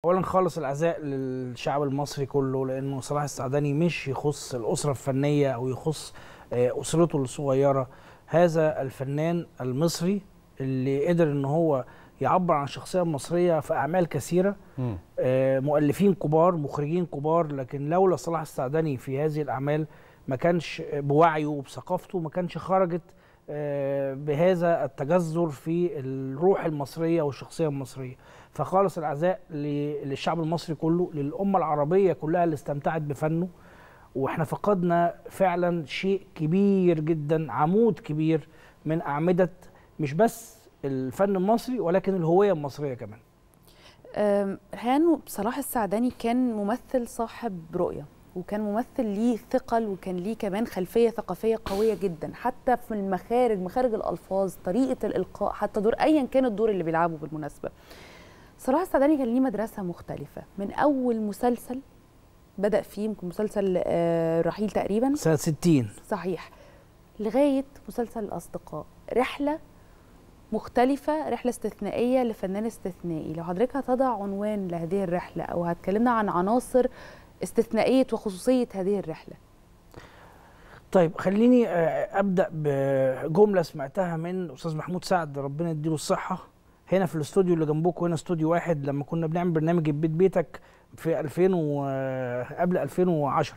اولا خالص العزاء للشعب المصري كله لانه صلاح السعداني مش يخص الاسره الفنيه او يخص آه، اسرته الصغيره هذا الفنان المصري اللي قدر ان هو يعبر عن الشخصيه المصريه في اعمال كثيره آه، مؤلفين كبار مخرجين كبار لكن لولا صلاح السعداني في هذه الاعمال ما كانش بوعيه وبثقافته ما كانش خرجت آه، بهذا التجذر في الروح المصريه والشخصيه المصريه فخالص العزاء ل- للشعب المصري كله للامه العربيه كلها اللي استمتعت بفنه واحنا فقدنا فعلا شيء كبير جدا عمود كبير من اعمده مش بس الفن المصري ولكن الهويه المصريه كمان أم، هانو صلاح السعداني كان ممثل صاحب رؤية وكان ممثل ليه ثقل وكان ليه كمان خلفية ثقافية قوية جدا حتى في المخارج مخارج الألفاظ طريقة الإلقاء حتى دور أيا كان الدور اللي بيلعبه بالمناسبة صلاح السعداني كان ليه مدرسة مختلفة من أول مسلسل بدأ فيه يمكن مسلسل آه، رحيل تقريبا سنه 60 صحيح لغاية مسلسل الأصدقاء رحلة مختلفة رحلة استثنائية لفنان استثنائي لو حضرتك هتضع عنوان لهذه الرحلة أو هتكلمنا عن عناصر استثنائية وخصوصية هذه الرحلة طيب خليني آه، ابدا بجمله سمعتها من استاذ محمود سعد ربنا يديله الصحه هنا في الاستوديو اللي جنبكم هنا استوديو واحد لما كنا بنعمل برنامج البيت بيتك في 2000 و آه، قبل 2010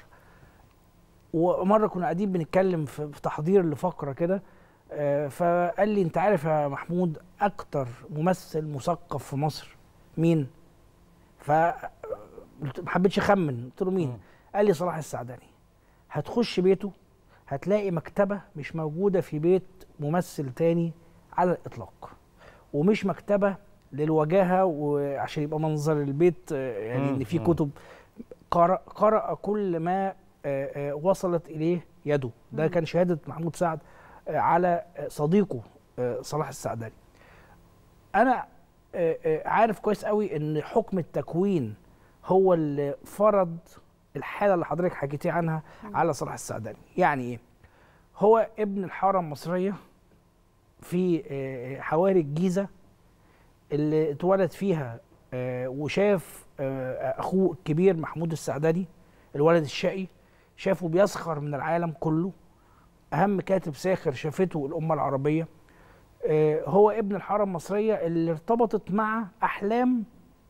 ومره كنا قاعدين بنتكلم في في تحضير لفقره كده آه، فقال لي انت عارف يا محمود اكتر ممثل مثقف في مصر مين ف قلت- ما حبيتش اخمن قلت له مين قال لي صلاح السعداني هتخش بيته هتلاقي مكتبة مش موجودة في بيت ممثل تاني على الإطلاق ومش مكتبة للوجاهة وعشان يبقى منظر البيت آه، يعني مم، إن في مم. كتب قرأ, قرأ كل ما آه، آه، وصلت إليه يده ده كان شهادة محمود سعد آه، على آه، صديقه آه، صلاح السعداني أنا آه، آه، عارف كويس قوي إن حكم التكوين هو اللي فرض الحالة اللي حضرتك حكيتي عنها على صلاح السعداني يعني ايه هو ابن الحاره المصريه في آه، حواري الجيزه اللي اتولد فيها آه، وشاف آه، اخوه الكبير محمود السعداني الولد الشقي شافه بيسخر من العالم كله اهم كاتب ساخر شافته الامه العربيه آه، هو ابن الحاره المصريه اللي ارتبطت مع احلام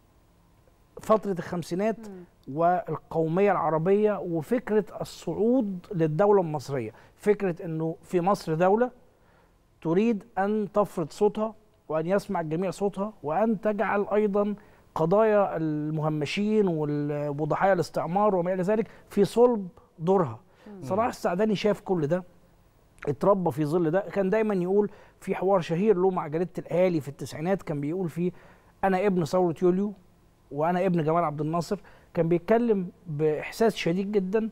فتره الخمسينات والقوميه العربيه وفكره الصعود للدوله المصريه فكره انه في مصر دوله تريد ان تفرض صوتها وان يسمع الجميع صوتها وان تجعل ايضا قضايا المهمشين وال- وضحايا الاستعمار وما الى ذلك في صلب دورها صلاح السعداني شاف كل ده اتربى في ظل ده كان دايما يقول في حوار شهير له مع جريده الاهالي في التسعينات كان بيقول فيه انا ابن ثوره يوليو وانا ابن جمال عبد الناصر كان بيتكلم باحساس شديد جدا